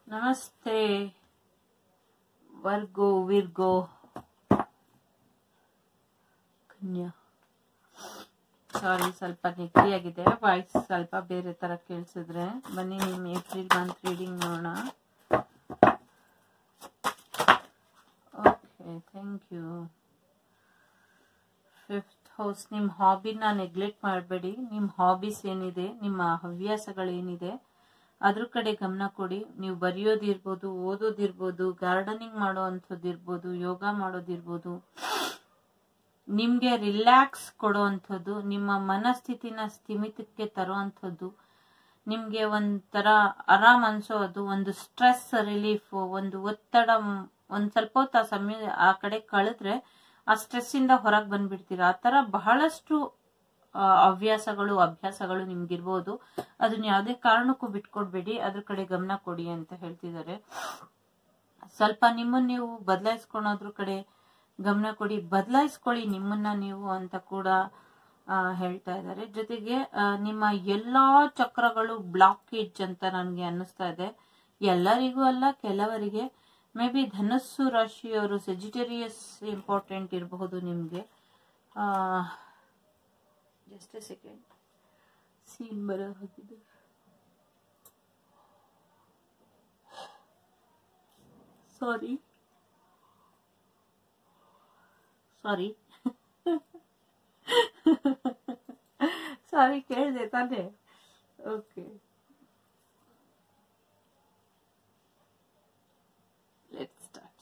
ನಮಸ್ತೆ ವರ್ಗೋ ವಿರ್ಗೋ ಕನ್ಯಾ ಸಾರಿ ಸ್ವಲ್ಪ ನೆಗಡಿಯಾಗಿದೆ ವಾಯ್ಸ್ ಸ್ವಲ್ಪ ಬೇರೆ ತರ ಕೇಳಿಸಿದ್ರೆ ಬನ್ನಿ ನಿಮ್ಮ ಏಪ್ರಿಲ್ ಮಂತ್ ರೀಡಿಂಗ್ ನೋಡೋಣ okay thank you fifth house ನಿಮ್ಮ ಹಾಬಿನ ನೆಗ್ಲೆಕ್ಟ್ ಮಾಡಬೇಡಿ ನಿಮ್ಮ ಹಾಬೀಸ್ ಏನಿದೆ ನಿಮ್ಮ ಹವ್ಯಾಸಗಳೇನಿದೆ ಅದ್ರ ಕಡೆ ಗಮನ ಕೊಡಿ ನೀವು ಬರೆಯೋದಿರ್ಬೋದು ಓದೋದಿರ್ಬೋದು ಗಾರ್ಡನಿಂಗ್ ಮಾಡೋ ಅಂಥದ್ದು ಇರ್ಬೋದು ಯೋಗ ಮಾಡೋದಿರ್ಬೋದು ನಿಮ್ಗೆ ರಿಲ್ಯಾಕ್ಸ್ ಕೊಡೋ ಅಂಥದ್ದು ನಿಮ್ಮ ಮನಸ್ಥಿತಿನ ಸ್ಥಿಮಿತಕ್ಕೆ ತರೋ ಅಂಥದ್ದು ನಿಮ್ಗೆ ಒಂಥರ ಆರಾಮ್ ಅನ್ಸೋದು ಒಂದು ಸ್ಟ್ರೆಸ್ ರಿಲೀಫ್ ಒಂದು ಒತ್ತಡ ಮ್- ಒಂದ್ ಸ್ವಲ್ಪ ಹೊತ್ತು ಆ ಸಮಯ ಆ ಕಡೆ ಕಳೆದ್ರೆ ಆ ಸ್ಟ್ರೆಸ್ ಇಂದ ಹೊರಗೆ ಬಂದ್ಬಿಡ್ತೀರಾ ಆ ತರ ಬಹಳಷ್ಟು ಆ, ಹವ್ಯಾಸಗಳು ಅಭ್ಯಾಸಗಳು ನಿಮ್ಗಿರ್ಬೋದು ಅದನ್ನ ಯಾವುದೇ ಕಾರಣಕ್ಕೂ ಬಿಟ್ಕೊಡ್ಬೇಡಿ ಅದ್ರ ಕಡೆ ಗಮನ ಕೊಡಿ ಅಂತ ಹೇಳ್ತಿದ್ದಾರೆ ಸ್ವಲ್ಪ ನಿಮ್ಮನ್ನ ನೀವು ಬದಲಾಯಿಸ್ಕೊಳೋದ್ರ ಕಡೆ ಗಮನ ಕೊಡಿ ಬದಲಾಯಿಸ್ಕೊಳ್ಳಿ ನಿಮ್ಮನ್ನ ನೀವು ಅಂತ ಕೂಡ ಆ, ಹೇಳ್ತಾ ಇದ್ದಾರೆ ಜೊತೆಗೆ ಆ, ನಿಮ್ಮ ಎಲ್ಲಾ ಚಕ್ರಗಳು ಬ್ಲಾಕೇಜ್ ಅಂತ ನನಗೆ ಅನ್ನಿಸ್ತಾ ಇದೆ ಎಲ್ಲರಿಗೂ ಅಲ್ಲ ಕೆಲವರಿಗೆ ಮೇ ಬಿ ಧನಸ್ಸು ರಾಶಿಯವರು ಸೆಜಿಟೇರಿಯಸ್ ಇಂಪಾರ್ಟೆಂಟ್ ಇರಬಹುದು ನಿಮಗೆ ಜಸ್ಟ್ ಸೆಕೆಂಡ್ ಸೀನ್ ಬರೋ ಹಾಗಿದೆ ಸಾರಿ ಸಾರಿ ಸಾರಿ ಕೇಳಿದೆ ತಾನೇ ಓಕೆ ಲೆಟ್ ಸ್ಟಾರ್ಟ್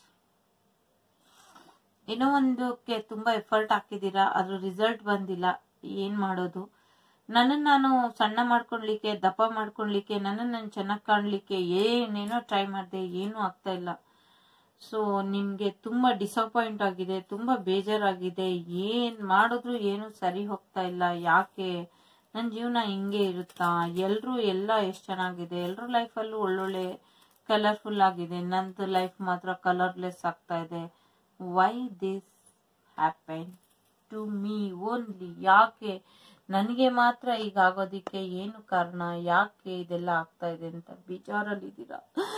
ಏನೋ ಒಂದಕ್ಕೆ ತುಂಬಾ ಎಫರ್ಟ್ ಹಾಕಿದೀರಾ ಅದ್ರ ರಿಸಲ್ಟ್ ಬಂದಿಲ್ಲ ಏನ್ ಮಾಡೋದು ನನ್ನನ್ನು ನಾನು ಸಣ್ಣ ಮಾಡ್ಕೊಳ್ಲಿಕ್ಕೆ ದಪ್ಪ ಮಾಡ್ಕೊಳ್ಲಿಕ್ಕೆ ನನ್ನನ್ನು ನಾನು ಚೆನ್ನಾಗಿ ಕಾಣ್ಲಿಕ್ಕೆ ಏನೇನೋ ಟ್ರೈ ಮಾಡಿದೆ ಏನೂ ಆಗ್ತಾ ಇಲ್ಲ ಸೊ ನಿಮ್ಗೆ ತುಂಬಾ ಡಿಸಪಾಯಿಂಟ್ ಆಗಿದೆ ತುಂಬಾ ಬೇಜಾರಾಗಿದೆ ಏನ್ ಮಾಡಿದ್ರು ಏನು ಸರಿ ಹೋಗ್ತಾ ಇಲ್ಲ ಯಾಕೆ ನನ್ನ ಜೀವನ ಹಿಂಗೆ ಇರುತ್ತಾ ಎಲ್ರು ಎಲ್ಲ ಎಷ್ಟು ಚೆನ್ನಾಗಿದೆ ಎಲ್ರ ಲೈಫಲ್ಲೂ ಒಳ್ಳೊಳ್ಳೆ ಕಲರ್ಫುಲ್ ಆಗಿದೆ ನಂದು ಲೈಫ್ ಮಾತ್ರ ಕಲರ್ಲೆಸ್ ಆಗ್ತಾ ಇದೆ why this happen to me only ಯಾಕೆ ನನಗೆ ಮಾತ್ರ ಈಗ ಆಗೋದಿಕ್ಕೆ ಏನು ಕಾರಣ ಯಾಕೆ ಇದೆಲ್ಲ ಆಗ್ತಾ ಇದೆ ಅಂತ ಬೇಜಾರಲ್ಲಿದ್ದೀರಾ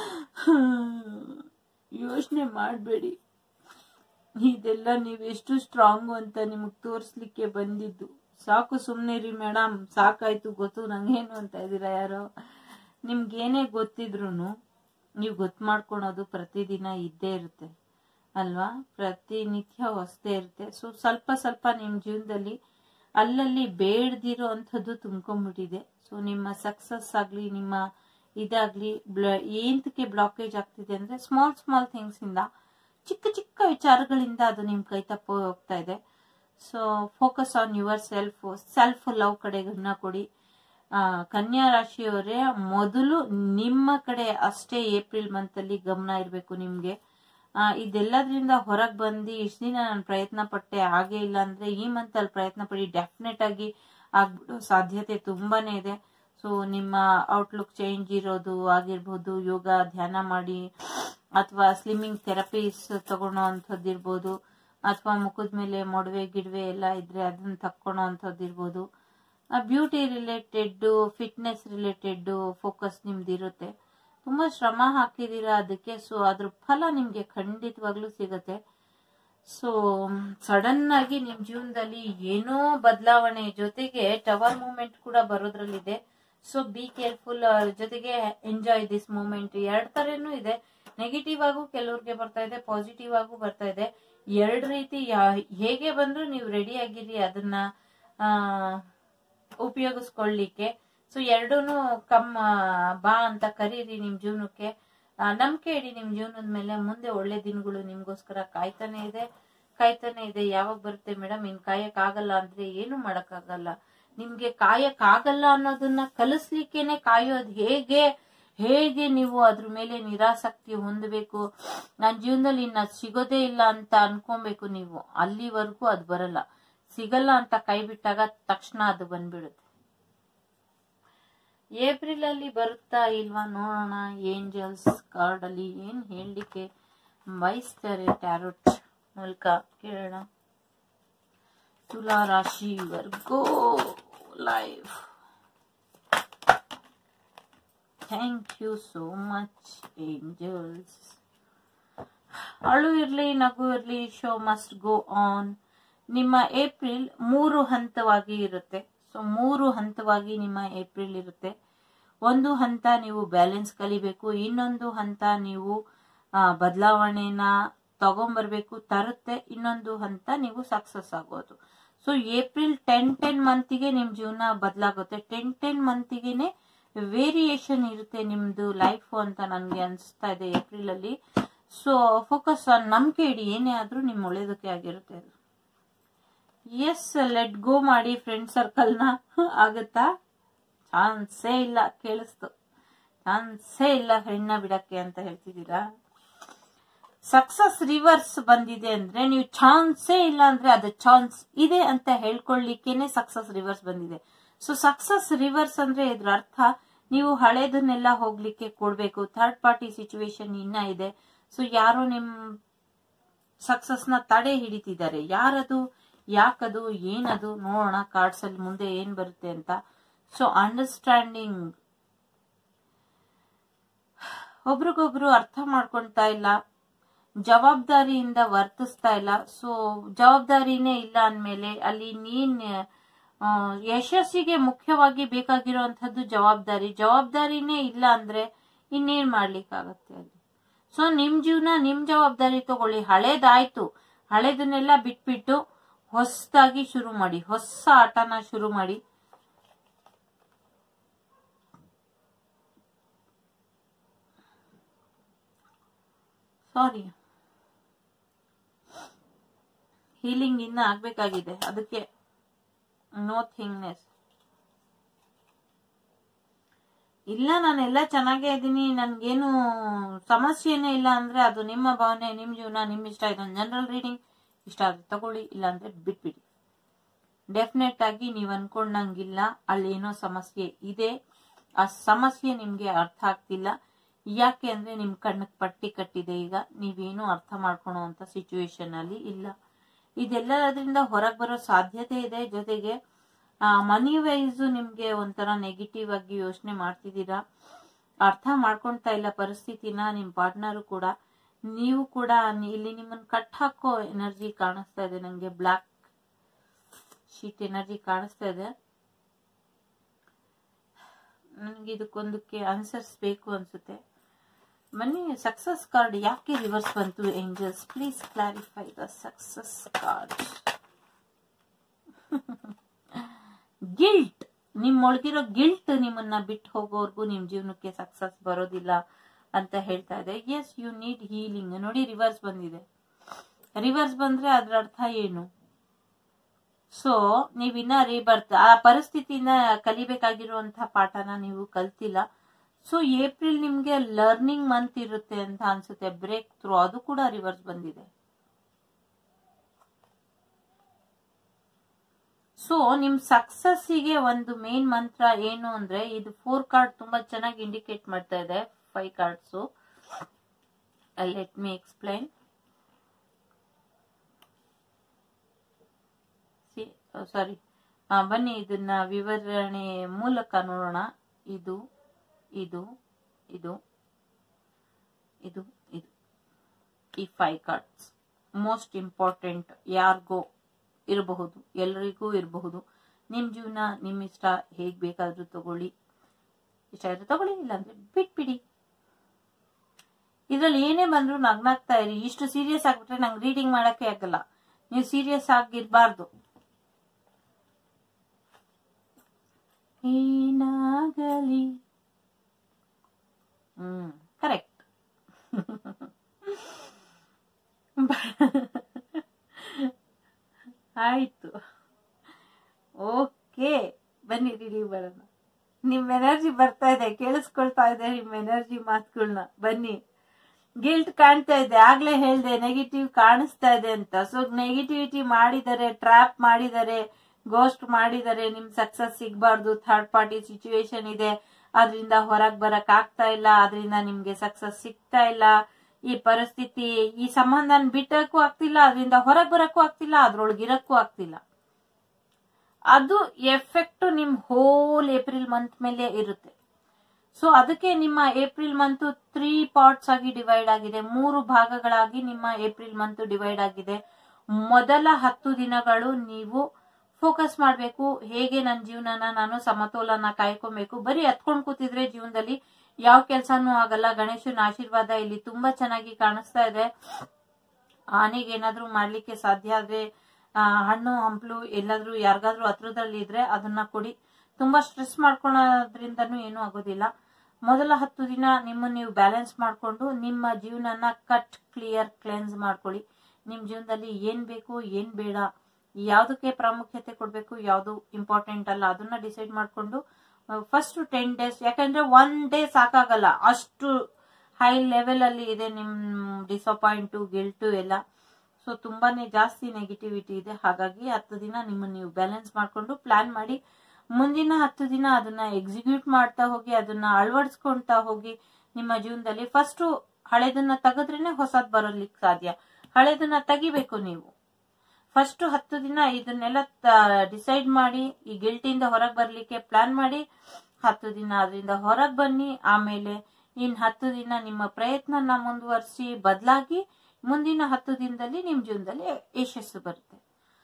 ಯೋಚನೆ ಮಾಡಬೇಡಿ ಇದೆಲ್ಲ ನೀವೆಷ್ಟು ಸ್ಟ್ರಾಂಗು ಅಂತ ನಿಮಗೆ ತೋರಿಸ್ಲಿಕ್ಕೆ ಬಂದಿದ್ದು ಸಾಕು ಸುಮ್ಮನೆ ರೀ ಮೇಡಮ್ ಸಾಕಾಯ್ತು ಗೊತ್ತು ನಂಗೇನು ಅಂತ ಇದ್ದೀರಾ ಯಾರೋ ನಿಮ್ಗೇನೇ ಗೊತ್ತಿದ್ರು ನೀವು ಗೊತ್ತು ಮಾಡ್ಕೊಳೋದು ಪ್ರತಿದಿನ ಇದ್ದೇ ಇರುತ್ತೆ ಅಲ್ವಾ ಪ್ರತಿನಿತ್ಯ ಹೊಸದೇ ಇರುತ್ತೆ ಸೊ ಸ್ವಲ್ಪ ಸ್ವಲ್ಪ ನಿಮ್ಮ ಜೀವನದಲ್ಲಿ ಅಲ್ಲಲ್ಲಿ ಬೇಡದಿರೋ ಅಂಥದ್ದು ತುಂಬ್ಕೊಂಡ್ಬಿಟ್ಟಿದೆ ಸೊ ನಿಮ್ಮ ಸಕ್ಸಸ್ ಆಗಲಿ ನಿಮ್ಮ ಇದಾಗ್ಲಿ ಬ್ಲ ಏಂತಕ್ಕೆ ಬ್ಲಾಕೇಜ್ ಆಗ್ತಿದೆ ಅಂದ್ರೆ ಸ್ಮಾಲ್ ಸ್ಮಾಲ್ ಥಿಂಗ್ಸ್ ಇಂದ ಚಿಕ್ಕ ಚಿಕ್ಕ ವಿಚಾರಗಳಿಂದ ಅದು ನಿಮ್ ಕೈ ತಪ್ಪು ಹೋಗ್ತಾ ಇದೆ so focus on yourself self love ಕಡೆ ಗಮನ ಕೊಡಿ ಆ, ಕನ್ಯಾ ರಾಶಿಯವರೇ ಮೊದಲು ನಿಮ್ಮ ಕಡೆ ಅಷ್ಟೇ ಏಪ್ರಿಲ್ ಮಂತ್ ಅಲ್ಲಿ ಗಮನ ಇರಬೇಕು ನಿಮ್ಗೆ ಆ, ಇದೆಲ್ಲದ್ರಿಂದ ಹೊರಗೆ ಬಂದು ಇಷ್ಟು ದಿನ ನಾನು ಪ್ರಯತ್ನ ಪಟ್ಟೆ ಹಾಗೆ ಇಲ್ಲ ಅಂದ್ರೆ ಈ ಮಂತ್ ಅಲ್ಲಿ ಪ್ರಯತ್ನ ಪಡಿ ಡೆಫಿನೆಟ್ ಆಗಿ ಆಗ್ಬಿಡೋ ಸಾಧ್ಯತೆ ತುಂಬಾನೇ ಇದೆ ಸೊ ನಿಮ್ಮ ಔಟ್ಲುಕ್ ಚೇಂಜ್ ಇರೋದು ಆಗಿರ್ಬೋದು ಯೋಗ ಧ್ಯಾನ ಮಾಡಿ ಅಥವಾ ಸ್ಲಿಮ್ಮಿಂಗ್ ಥೆರಪೀಸ್ ತಗೊಳೋ ಅಂಥದ್ದು ಇರ್ಬೋದು ಅಥವಾ ಮುಖದ ಮೇಲೆ ಮೊಡವೆ ಗಿಡವೆ ಎಲ್ಲ ಇದ್ರೆ ಅದನ್ನ ತಕ್ಕೊಳೋ ಅಂಥದ್ದು ಇರ್ಬೋದು beauty related fitness related focus ನಿಮ್ದು ಇರುತ್ತೆ ತುಂಬಾ ಶ್ರಮ ಹಾಕಿದೀರಾ ಅದಕ್ಕೆ ಸೊ ಅದ್ರ ಫಲ ನಿಮ್ಗೆ ಖಂಡಿತವಾಗ್ಲೂ ಸಿಗತ್ತೆ ಸೊ ಸಡನ್ ಆಗಿ ನಿಮ್ ಜೀವನದಲ್ಲಿ ಏನೋ ಬದಲಾವಣೆ ಜೊತೆಗೆ ಟವರ್ ಮೂಮೆಂಟ್ ಕೂಡ ಬರೋದ್ರಲ್ಲಿದೆ ಸೊ ಬಿ ಕೇರ್ಫುಲ್ ಜೊತೆಗೆ ಎಂಜಾಯ್ ದಿಸ್ ಮೂಮೆಂಟ್ ಎರಡ್ ತರನು ಇದೆ ನೆಗೆಟಿವ್ ಆಗು ಕೆಲವ್ರಿಗೆ ಬರ್ತಾ ಇದೆ ಪಾಸಿಟಿವ್ ಆಗು ಬರ್ತಾ ಇದೆ ಎರಡ್ ರೀತಿ ಯಾ- ಹೇಗೆ ಬಂದ್ರು ನೀವು ರೆಡಿ ಆಗಿರಿ ಅದನ್ನ ಆ ಉಪಯೋಗಿಸ್ಕೊಳ್ಳಿಕ್ಕೆ ಸೊ ಎರಡೂನು ಕಮ್ಮ ಬಾ ಅಂತ ಕರೀರಿ ನಿಮ್ ಜೀವನಕ್ಕೆ ಆ, ನಂಬಿಕೆ ಇಡಿ ನಿಮ್ ಜೀವನದ ಮೇಲೆ ಮುಂದೆ ಒಳ್ಳೆ ದಿನಗಳು ನಿಮ್ಗೋಸ್ಕರ ಕಾಯ್ತಾನೆ ಇದೆ ಕಾಯ್ತಾನೆ ಇದೆ ಯಾವಾಗ ಬರುತ್ತೆ ಮೇಡಮ್ ಇನ್ ಕಾಯಕ್ ಆಗಲ್ಲ ಅಂದ್ರೆ ಏನು ಮಾಡಕ್ಕಾಗಲ್ಲ ನಿಮ್ಗೆ ಕಾಯಕ್ ಆಗಲ್ಲ ಅನ್ನೋದನ್ನ ಕಲಿಸ್ಲಿಕ್ಕೇನೆ ಕಾಯೋದ್ ಹೇಗೆ ಹೇಗೆ ನೀವು ಅದ್ರ ಮೇಲೆ ನಿರಾಸಕ್ತಿ ಹೊಂದಬೇಕು ನನ್ನ ಜೀವನದಲ್ಲಿ ಇನ್ನ ಅದ್ ಸಿಗೋದೇ ಇಲ್ಲ ಅಂತ ಅನ್ಕೊಬೇಕು ನೀವು ಅಲ್ಲಿವರೆಗೂ ಅದು ಬರಲ್ಲ ಸಿಗಲ್ಲ ಅಂತ ಕೈ ಬಿಟ್ಟಾಗ ತಕ್ಷಣ ಅದು ಬಂದ್ಬಿಡುತ್ತೆ ಏಪ್ರಿಲ್ ಅಲ್ಲಿ ಬರುತ್ತಾ ಇಲ್ವಾ ನೋಡೋಣ ಏಂಜಲ್ಸ್ ಕಾರ್ಡ್ ಅಲ್ಲಿ ಏನ್ ಹೇಳಲಿಕ್ಕೆ ಬಯಸ್ತಾರೆ ಟ್ಯಾರೋಟ್ ಮೂಲಕ ಕೇಳೋಣ ತುಲಾ ರಾಶಿ Virgo life thank you so much angels ಅಳು ಇರ್ಲಿ ನಗು ಇರ್ಲಿ ಶೋ ಮಸ್ಟ್ ಗೋ ಆನ್ ನಿಮ್ಮ ಏಪ್ರಿಲ್ ಮೂರು ಹಂತವಾಗಿ ಇರುತ್ತೆ ಸೊ ಮೂರು ಹಂತವಾಗಿ ನಿಮ್ಮ ಏಪ್ರಿಲ್ ಇರುತ್ತೆ ಒಂದು ಹಂತ ನೀವು ಬ್ಯಾಲೆನ್ಸ್ ಕಲಿಬೇಕು ಇನ್ನೊಂದು ಹಂತ ನೀವು ಬದಲಾವಣೆನ ತಗೊಂಬರ್ಬೇಕು ತರುತ್ತೆ ಇನ್ನೊಂದು ಹಂತ ನೀವು ಸಕ್ಸಸ್ ಆಗೋದು ಸೊ ಏಪ್ರಿಲ್ ಟೆನ್ ಟೆನ್ ಮಂತಿಗೆ ನಿಮ್ ಜೀವನ ಬದಲಾಗುತ್ತೆ ಟೆನ್ ಟೆನ್ ಮಂತಿಗೆನೆ ವೇರಿಯೇಷನ್ ಇರುತ್ತೆ ನಿಮ್ದು ಲೈಫ್ ಅಂತ ನನ್ಗೆ ಅನ್ಸ್ತಾ ಇದೆ ಏಪ್ರಿಲ್ ಅಲ್ಲಿ ಸೊ ಫೋಕಸ್ ಆನ್ ನಂಬಿಕೆ ಇಡಿ ಏನೇ ಆದ್ರೂ ನಿಮ್ ಒಳ್ಳೇದಕ್ಕೆ ಆಗಿರುತ್ತೆ ಅದು ಎಸ್ ಲೆಟ್ ಗೋ ಮಾಡಿ ಫ್ರೆಂಡ್ ಸರ್ಕಲ್ನ ಆಗುತ್ತಾ ಚಾನ್ಸೇ ಇಲ್ಲ ಕೇಳಿಸ್ತು ಚಾನ್ಸೇ ಇಲ್ಲ ಹೆಣ್ಣ ಬಿಡಕ್ಕೆ ಅಂತ ಹೇಳ್ತಿದ್ದೀರಾ ಸಕ್ಸಸ್ ರಿವರ್ಸ್ ಬಂದಿದೆ ಅಂದ್ರೆ ನೀವು ಚಾನ್ಸೇ ಇಲ್ಲ ಅಂದ್ರೆ ಅದು ಚಾನ್ಸ್ ಇದೆ ಅಂತ ಹೇಳ್ಕೊಳ್ಳಿಕ್ಕೇನೆ ಸಕ್ಸಸ್ ರಿವರ್ಸ್ ಬಂದಿದೆ ಸೊ ಸಕ್ಸಸ್ ರಿವರ್ಸ್ ಅಂದ್ರೆ ಇದ್ರ ಅರ್ಥ ನೀವು ಹಳೇದನ್ನೆಲ್ಲ ಹೋಗ್ಲಿಕ್ಕೆ ಕೊಡ್ಬೇಕು ಥರ್ಡ್ ಪಾರ್ಟಿ ಸಿಚುವೇಶನ್ ಇನ್ನ ಇದೆ ಸೊ ಯಾರೋ ನಿಮ್ ಸಕ್ಸಸ್ ನ ತಡೆ ಹಿಡಿತಿದ್ದಾರೆ ಯಾರದು ಯಾಕದು ಏನದು ನೋಡೋಣ ಕಾರ್ಡ್ಸ್ ಅಲ್ಲಿ ಮುಂದೆ ಏನ್ ಬರುತ್ತೆ ಅಂತ ಸೊ ಅಂಡರ್ಸ್ಟ್ಯಾಂಡಿಂಗ್ ಒಬ್ರಿಗೊಬ್ರು ಅರ್ಥ ಮಾಡ್ಕೊಂತಾ ಇಲ್ಲ ಜವಾಬ್ದಾರಿಯಿಂದ ವರ್ತಿಸ್ತಾ ಇಲ್ಲ ಸೊ ಜವಾಬ್ದಾರಿನೇ ಇಲ್ಲ ಅಂದ್ಮೇಲೆ ಅಲ್ಲಿ ನೀನ್ ಆ, ಯಶಸ್ಸಿಗೆ ಮುಖ್ಯವಾಗಿ ಬೇಕಾಗಿರುವಂತದ್ದು ಜವಾಬ್ದಾರಿ ಜವಾಬ್ದಾರಿನೇ ಇಲ್ಲ ಅಂದ್ರೆ ಇನ್ನೇನ್ ಮಾಡ್ಲಿಕ್ಕಾಗತ್ತೆ ಅಲ್ಲಿ ಸೊ ನಿಮ್ ಜೀವನ ನಿಮ್ ಜವಾಬ್ದಾರಿ ತಗೊಳ್ಳಿ ಹಳೇದಾಯ್ತು ಹಳೇದನ್ನೆಲ್ಲ ಬಿಟ್ಬಿಟ್ಟು ಹೊಸದಾಗಿ ಶುರು ಮಾಡಿ ಹೊಸ ಆಟನ ಶುರು ಮಾಡಿ ಸಾರಿ ಹೀಲಿಂಗ್ ಇನ್ನ ಆಗ್ಬೇಕಾಗಿದೆ ಅದಕ್ಕೆ ನೋ ಥಿಂಗ್ನೆಸ್ ಇಲ್ಲ ನಾನೆಲ್ಲ ಚೆನ್ನಾಗೇ ಇದ್ದೀನಿ ನನ್ಗೇನು ಸಮಸ್ಯೆನೇ ಇಲ್ಲ ಅಂದ್ರೆ ಅದು ನಿಮ್ಮ ಭಾವನೆ ನಿಮ್ ಜೀವನ ನಿಮ್ ಇಷ್ಟ ಇದೊಂದು ಜನರಲ್ ರೀಡಿಂಗ್ ಇಷ್ಟ ಆದ್ರೆ ತಗೊಳ್ಳಿ ಇಲ್ಲ ಅಂದ್ರೆ ಬಿಟ್ಬಿಡಿ ಡೆಫಿನೆಟ್ ಆಗಿ ನೀವ್ ಅನ್ಕೊಂಡಂಗಿಲ್ಲ ಅಲ್ಲಿ ಏನೋ ಸಮಸ್ಯೆ ಇದೆ ಆ ಸಮಸ್ಯೆ ನಿಮ್ಗೆ ಅರ್ಥ ಆಗ್ತಿಲ್ಲ ಯಾಕೆ ಅಂದ್ರೆ ನಿಮ್ ಕಣ್ಣಕ್ ಪಟ್ಟಿ ಕಟ್ಟಿದೆ ಈಗ ನೀವೇನು ಅರ್ಥ ಮಾಡ್ಕೊಳೋ ಅಂತ ಸಿಚುವೇಶನ್ ಅಲ್ಲಿ ಇಲ್ಲ ಇದೆಲ್ಲದರಿಂದ ಹೊರಗೆ ಬರೋ ಸಾಧ್ಯತೆ ಇದೆ ಜೊತೆಗೆ ಮನಿ ವೈಸ್ ನಿಮ್ಗೆ ಒಂಥರ ನೆಗೆಟಿವ್ ಆಗಿ ಯೋಚನೆ ಮಾಡ್ತಿದ್ದೀರಾ ಅರ್ಥ ಮಾಡ್ಕೊಂತಾ ಇಲ್ಲ ಪರಿಸ್ಥಿತಿನ ನಿಮ್ ಪಾರ್ಟ್ನರು ಕೂಡ ನೀವು ಕೂಡ ನಿ- ಇಲ್ಲಿ ನಿಮ್ಮನ್ನ ಕಟ್ ಹಾಕೋ ಎನರ್ಜಿ ಕಾಣಿಸ್ತಾ ಇದೆ ನಂಗೆ ಬ್ಲಾಕ್ ಶೀಟ್ ಎನರ್ಜಿ ಕಾಣಿಸ್ತಾ ಇದೆ ನನಗೆ ಇದಕ್ಕೊಂದಕ್ಕೆ ಆನ್ಸರ್ಸ್ ಬೇಕು ಅನ್ಸುತ್ತೆ ಬನ್ನಿ ಸಕ್ಸಸ್ ಕಾರ್ಡ್ ಯಾಕೆ ರಿವರ್ಸ್ ಬಂತು angels please clarify the success card guilt ನಿಮ್ಮೊಳಗಿರೋ ಗಿಲ್ಟ್ ನಿಮ್ಮನ್ನ ಬಿಟ್ಟು ಹೋಗೋವರೆಗೂ ನಿಮ್ ಜೀವನಕ್ಕೆ ಸಕ್ಸಸ್ ಬರೋದಿಲ್ಲ ಅಂತ ಹೇಳ್ತಾ ಇದೆ ಎಸ್ ಯು ನೀಡ್ ಹೀಲಿಂಗ್ ನೋಡಿ ರಿವರ್ಸ್ ಬಂದಿದೆ ರಿವರ್ಸ್ ಬಂದ್ರೆ ಅದ್ರ ಅರ್ಥ ಏನು ಸೊ ನೀವಿನ್ನ ರೀಬರ್ತ್ ಆ ಪರಿಸ್ಥಿತಿಯಿಂದ ಕಲಿಬೇಕಾಗಿರುವಂತಹ ಪಾಠನ ನೀವು ಕಲ್ತಿಲ್ಲ ಸೊ ಏಪ್ರಿಲ್ ನಿಮ್ಗೆ ಲರ್ನಿಂಗ್ ಮಂತ್ ಇರುತ್ತೆ ಅಂತ ಅನ್ಸುತ್ತೆ ಬ್ರೇಕ್ ಥ್ರೂ ಅದು ಕೂಡ ರಿವರ್ಸ್ ಬಂದಿದೆ ಸೊ ನಿಮ್ ಸಕ್ಸಸ್ಸಿಗೆ ಒಂದು ಮೇನ್ ಮಂತ್ರ ಏನು ಅಂದ್ರೆ ಇದು ಫೋರ್ ಕಾರ್ಡ್ ತುಂಬಾ ಚೆನ್ನಾಗಿ ಇಂಡಿಕೇಟ್ ಮಾಡ್ತಾ ಇದೆ five cards let me explain sorry ಬನ್ನಿ ಇದನ್ನ ವಿವರಣೆ ಮೂಲಕ ನೋಡೋಣ ಇದು ಇದು ಇದು ಇದು ಇದು ಈ ಫೈವ್ ಕಾರ್ಡ್ಸ್ ಮೋಸ್ಟ್ ಇಂಪಾರ್ಟೆಂಟ್ ಯಾರಿಗೋ ಇರಬಹುದು ಎಲ್ಲರಿಗೂ ಇರಬಹುದು ನಿಮ್ ಜೀವನ ನಿಮ್ ಇಷ್ಟ ಹೇಗ್ ಬೇಕಾದ್ರೂ ತಗೊಳ್ಳಿ ಇಷ್ಟ ಆದ್ರೆ ತಗೊಳ್ಳಿ ಇಲ್ಲ ಅಂದ್ರೆ ಬಿಟ್ಬಿಡಿ ಇದ್ರಲ್ಲಿ ಏನೇ ಬಂದ್ರು ನಗ್ನಾಗ್ತಾ ಇರಿ ಇಷ್ಟು ಸೀರಿಯಸ್ ಆಗ್ಬಿಟ್ರೆ ನಂಗೆ ರೀಡಿಂಗ್ ಮಾಡಕ್ಕೆ ಆಗಲ್ಲ ನೀವು ಸೀರಿಯಸ್ ಆಗಿರ್ಬಾರ್ದು ಏನಾಗಲಿ ಹ್ಮ್ ಕರೆಕ್ಟ್ ಆಯ್ತು ಓಕೆ ಬನ್ನಿ ರೆಡಿ ಬರೋಣ ನಿಮ್ ಎನರ್ಜಿ ಬರ್ತಾ ಇದೆ ಕೇಳಿಸ್ಕೊಳ್ತಾ ಇದೆ ನಿಮ್ ಎನರ್ಜಿ ಮಾತುಗಳನ್ನ ಬನ್ನಿ ಗಿಲ್ಟ್ ಕಾಣ್ತಾ ಇದೆ ಆಗ್ಲೇ ಹೇಳ್ದೆ ನೆಗೆಟಿವ್ ಕಾಣಿಸ್ತಾ ಇದೆ ಅಂತ ಸೊ ನೆಗೆಟಿವಿಟಿ ಮಾಡಿದರೆ ಟ್ರ್ಯಾಪ್ ಮಾಡಿದರೆ ಗೋಸ್ಟ್ ಮಾಡಿದರೆ ನಿಮ್ ಸಕ್ಸಸ್ ಸಿಗ್ಬಾರ್ದು ಥರ್ಡ್ ಪಾರ್ಟಿ ಸಿಚುವೇಶನ್ ಇದೆ ಅದರಿಂದ ಹೊರಗ್ ಬರಕ್ ಆಗ್ತಾ ಇಲ್ಲ ಅದರಿಂದ ನಿಮ್ಗೆ ಸಕ್ಸಸ್ ಸಿಗ್ತಾ ಇಲ್ಲ ಈ ಪರಿಸ್ಥಿತಿ ಈ ಸಂಬಂಧನ ಬಿಟ್ಟಕ್ಕೂ ಆಗ್ತಿಲ್ಲ ಅದರಿಂದ ಹೊರಗ್ ಬರಕ್ಕೂ ಆಗ್ತಿಲ್ಲ ಅದ್ರೊಳಗಿರಕ್ಕೂ ಆಗ್ತಿಲ್ಲ ಅದು ಎಫೆಕ್ಟ್ ನಿಮ್ ಹೋಲ್ ಏಪ್ರಿಲ್ ಮಂತ್ ಮೇಲೆ ಇರುತ್ತೆ ಸೊ ಅದಕ್ಕೆ ನಿಮ್ಮ ಏಪ್ರಿಲ್ ಮಂತ್ ತ್ರೀ ಪಾರ್ಟ್ಸ್ ಆಗಿ ಡಿವೈಡ್ ಆಗಿದೆ ಮೂರು ಭಾಗಗಳಾಗಿ ನಿಮ್ಮ ಏಪ್ರಿಲ್ ಮಂತ್ ಡಿವೈಡ್ ಆಗಿದೆ ಮೊದಲ ಹತ್ತು ದಿನಗಳು ನೀವು ಫೋಕಸ್ ಮಾಡಬೇಕು ಹೇಗೆ ನನ್ನ ಜೀವನನ ನಾನು ಸಮತೋಲನ ಕಾಯ್ಕೊಬೇಕು ಬರೀ ಹತ್ಕೊಂಡ್ ಕೂತಿದ್ರೆ ಜೀವನದಲ್ಲಿ ಯಾವ ಕೆಲ್ಸಾನು ಆಗಲ್ಲ ಗಣೇಶನ ಆಶೀರ್ವಾದ ಇಲ್ಲಿ ತುಂಬಾ ಚೆನ್ನಾಗಿ ಕಾಣಿಸ್ತಾ ಇದೆ ಆನೆಗೆ ಏನಾದ್ರೂ ಮಾಡ್ಲಿಕ್ಕೆ ಸಾಧ್ಯ ಆದ್ರೆ ಆ, ಹಣ್ಣು ಹಂಪ್ಲು ಎಲ್ಲಾದ್ರೂ ಯಾರಿಗಾದ್ರೂ ಹತ್ರದಲ್ಲಿ ಇದ್ರೆ ಅದನ್ನ ಕೊಡಿ ತುಂಬಾ ಸ್ಟ್ರೆಸ್ ಮಾಡ್ಕೊಳೋದ್ರಿಂದನೂ ಏನೂ ಆಗೋದಿಲ್ಲ ಮೊದಲ ಹತ್ತು ದಿನ ನಿಮ್ಮ ನೀವು ಬ್ಯಾಲೆನ್ಸ್ ಮಾಡ್ಕೊಂಡು ನಿಮ್ಮ ಜೀವನನ ಕಟ್ ಕ್ಲಿಯರ್ ಕ್ಲೆನ್ಸ್ ಮಾಡ್ಕೊಳ್ಳಿ ನಿಮ್ ಜೀವನದಲ್ಲಿ ಏನ್ ಬೇಕು ಏನ್ ಬೇಡ ಯಾವ್ದಕ್ಕೆ ಪ್ರಾಮುಖ್ಯತೆ ಕೊಡ್ಬೇಕು ಯಾವ್ದು ಇಂಪಾರ್ಟೆಂಟ್ ಅಲ್ಲ ಅದನ್ನ ಡಿಸೈಡ್ ಮಾಡ್ಕೊಂಡು ಫಸ್ಟ್ ಟೆನ್ ಡೇಸ್ ಯಾಕಂದ್ರೆ ಒನ್ ಡೇ ಸಾಕಾಗಲ್ಲ ಅಷ್ಟು ಹೈ ಲೆವೆಲ್ ಅಲ್ಲಿ ಇದೆ ನಿಮ್ ಡಿಸಪಾಯಿಂಟು ಗಿಲ್ಟು ಎಲ್ಲ ಸೊ ತುಂಬಾನೇ ಜಾಸ್ತಿ ನೆಗೆಟಿವಿಟಿ ಇದೆ ಹಾಗಾಗಿ ಹತ್ತು ದಿನ ನಿಮ್ಮ ನೀವು ಬ್ಯಾಲೆನ್ಸ್ ಮಾಡ್ಕೊಂಡು ಪ್ಲಾನ್ ಮಾಡಿ ಮುಂದಿನ ಹತ್ತು ದಿನ ಅದನ್ನ ಎಕ್ಸಿಕ್ಯೂಟ್ ಮಾಡ್ತಾ ಹೋಗಿ ಅದನ್ನ ಅಳವಡಿಸ್ಕೊಂತಾ ಹೋಗಿ ನಿಮ್ಮ ಜೀವನದಲ್ಲಿ ಫಸ್ಟ್ ಹಳೆದನ್ನ ತೆಗೆದ್ರೇನೆ ಹೊಸದ್ ಬರಲಿಕ್ಕೆ ಸಾಧ್ಯ ಹಳೆದನ್ನ ತೆಗಿಬೇಕು ನೀವು ಫಸ್ಟ್ ಹತ್ತು ದಿನ ಇದನ್ನೆಲ್ಲ ಡಿಸೈಡ್ ಮಾಡಿ ಈ ಗಿಲ್ಟಿಂದ ಹೊರಗೆ ಬರ್ಲಿಕ್ಕೆ ಪ್ಲಾನ್ ಮಾಡಿ ಹತ್ತು ದಿನ ಅದರಿಂದ ಹೊರಗೆ ಬನ್ನಿ ಆಮೇಲೆ ಇನ್ ಹತ್ತು ದಿನ ನಿಮ್ಮ ಪ್ರಯತ್ನನ ಮುಂದುವರಿಸಿ ಬದಲಾಗಿ ಮುಂದಿನ ಹತ್ತು ದಿನದಲ್ಲಿ ನಿಮ್ ಜೀವನದಲ್ಲಿ ಯಶಸ್ಸು ಬರುತ್ತೆ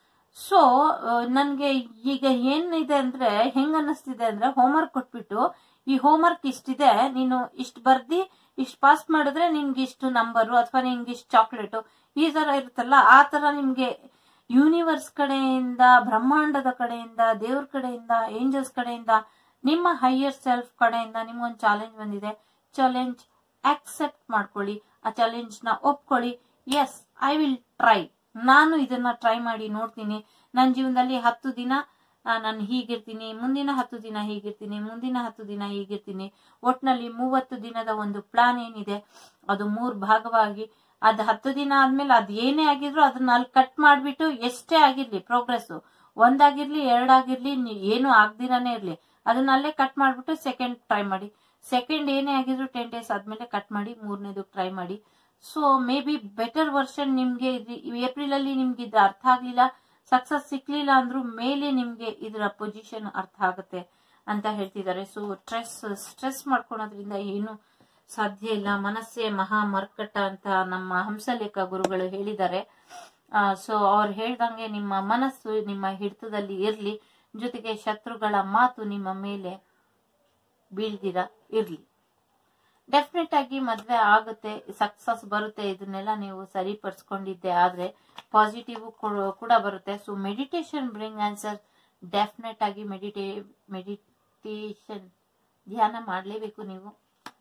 ಸೊ ನನ್ಗೆ ಈಗ ಏನಿದೆ ಅಂದ್ರೆ ಹೆಂಗ್ ಅನ್ನಿಸ್ತಿದೆ ಅಂದ್ರೆ ಹೋಮ್ವರ್ಕ್ ಕೊಟ್ಬಿಟ್ಟು ಈ ಹೋಮ್ವರ್ಕ್ ಇಷ್ಟಿದೆ ನೀನು ಇಷ್ಟು ಬರ್ದಿ ಇಷ್ಟು ಪಾಸ್ ಮಾಡಿದ್ರೆ ನಿನ್ಗೆ ಇಷ್ಟು ನಂಬರು ಅಥವಾ ನಿನ್ಗೆ ಇಷ್ಟು ಚಾಕ್ಲೇಟು ಈ ತರ ಇರುತ್ತಲ್ಲ ಆ ತರ ನಿಮ್ಗೆ ಯೂನಿವರ್ಸ್ ಕಡೆಯಿಂದ ಬ್ರಹ್ಮಾಂಡದ ಕಡೆಯಿಂದ ದೇವ್ರ ಕಡೆಯಿಂದ ಏಂಜಲ್ಸ್ ಕಡೆಯಿಂದ ನಿಮ್ಮ ಹೈಯರ್ ಸೆಲ್ಫ್ ಕಡೆಯಿಂದ ನಿಮ್ಗೊಂದು ಚಾಲೆಂಜ್ ಬಂದಿದೆ ಚಾಲೆಂಜ್ ಆಕ್ಸೆಪ್ಟ್ ಮಾಡ್ಕೊಳ್ಳಿ ಆ ಚಾಲೆಂಜ್ ನ ಒಪ್ಕೊಳ್ಳಿ ಎಸ್ ಐ ವಿಲ್ ಟ್ರೈ ನಾನು ಇದನ್ನ ಟ್ರೈ ಮಾಡಿ ನೋಡ್ತೀನಿ ನನ್ನ ಜೀವನದಲ್ಲಿ ಹತ್ತು ದಿನ ನಾನು ಹೀಗಿರ್ತೀನಿ ಮುಂದಿನ ಹತ್ತು ದಿನ ಹೀಗಿರ್ತೀನಿ ಮುಂದಿನ ಹತ್ತು ದಿನ ಹೀಗಿರ್ತೀನಿ ಒಟ್ನಲ್ಲಿ ಮೂವತ್ತು ದಿನದ ಒಂದು ಪ್ಲಾನ್ ಏನಿದೆ ಅದು ಮೂರ್ ಭಾಗವಾಗಿ ಅದ್ ಹತ್ತು ದಿನ ಆದ್ಮೇಲೆ ಅದ್ ಏನೇ ಆಗಿದ್ರು ಅದನ್ನ ಅಲ್ಲಿ ಕಟ್ ಮಾಡ್ಬಿಟ್ಟು ಎಷ್ಟೇ ಆಗಿರ್ಲಿ ಪ್ರೋಗ್ರೆಸ್ ಒಂದಾಗಿರ್ಲಿ ಎರಡಾಗಿರ್ಲಿ ನೀ- ಏನು ಆಗ್ದಿರಾನೇ ಇರ್ಲಿ ಅದನ್ನ ಅಲ್ಲೇ ಕಟ್ ಮಾಡ್ಬಿಟ್ಟು ಸೆಕೆಂಡ್ ಟ್ರೈ ಮಾಡಿ ಸೆಕೆಂಡ್ ಏನೇ ಆಗಿದ್ರು ಟೆನ್ ಡೇಸ್ ಆದ್ಮೇಲೆ ಕಟ್ ಮಾಡಿ ಮೂರನೇದು ಟ್ರೈ ಮಾಡಿ so maybe better version ನಿಮ್ಗೆ ಏಪ್ರಿಲ್ ಅಲ್ಲಿ ನಿಮ್ಗೆ ಇದು ಅರ್ಥ ಆಗ್ಲಿಲ್ಲ ಸಕ್ಸಸ್ ಸಿಕ್ಲಿಲ್ಲ ಅಂದ್ರೂ ಮೇಲೆ ನಿಮ್ಗೆ ಇದರ ಪೊಸಿಷನ್ ಅರ್ಥ ಆಗುತ್ತೆ ಅಂತ ಹೇಳ್ತಿದ್ದಾರೆ ಸೊ ಸ್ಟ್ರೆಸ್ ಸ್ಟ್ರೆಸ್ ಮಾಡ್ಕೊಳೋದ್ರಿಂದ ಏನು ಸಾಧ್ಯ ಇಲ್ಲ ಮನಸ್ಸೇ ಮಹಾ ಮರ್ಕಟ ಅಂತ ನಮ್ಮ ಹಂಸಲೇಖ ಗುರುಗಳು ಹೇಳಿದ್ದಾರೆ ಸೊ ಅವ್ರು ಹೇಳ್ದಂಗೆ ನಿಮ್ಮ ಮನಸ್ಸು ನಿಮ್ಮ ಹಿಡಿತದಲ್ಲಿ ಇರ್ಲಿ ಜೊತೆಗೆ ಶತ್ರುಗಳ ಮಾತು ನಿಮ್ಮ ಮೇಲೆ ಬೀಳ್ದಿರ ಇರ್ಲಿ ಡೆಫಿನೆಟ್ ಆಗಿ ಮದ್ವೆ ಆಗುತ್ತೆ ಸಕ್ಸಸ್ ಬರುತ್ತೆ ಇದನ್ನೆಲ್ಲ ನೀವು ಸರಿಪಡಿಸ್ಕೊಂಡಿದ್ದೆ ಆದ್ರೆ ಪಾಸಿಟಿವ್ ಕೂಡ ಬರುತ್ತೆ so meditation bring answer definite ಆಗಿ ಮೆಡಿಟೇ ಮೆಡಿಟೇಷನ್ ಧ್ಯಾನ ಮಾಡಲೇಬೇಕು ನೀವು